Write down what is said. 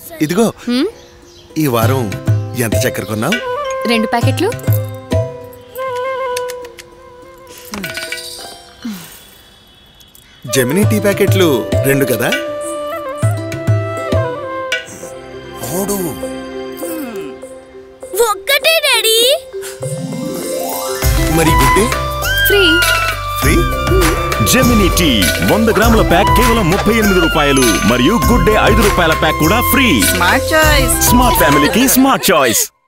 ఇదిగో హ్మ్? ఈ వారం ఎంత చక్కెర కొన్నావు రెండు ప్యాకెట్లు జమినీ టీ ప్యాకెట్లు రెండు కదా మూడు ఒక్కటే డాడీ మరి Good Day free free Gemini tea వంద గ్రాముల ప్యాక్ కేవలం ముప్పై ఎనిమిది రూపాయలు మరియు గుడ్ డే ఐదు రూపాయల ప్యాక్ కూడా ఫ్రీ స్మార్ట్ చాయిస్ స్మార్ట్ ఫ్యామిలీకి స్మార్ట్ చాయిస్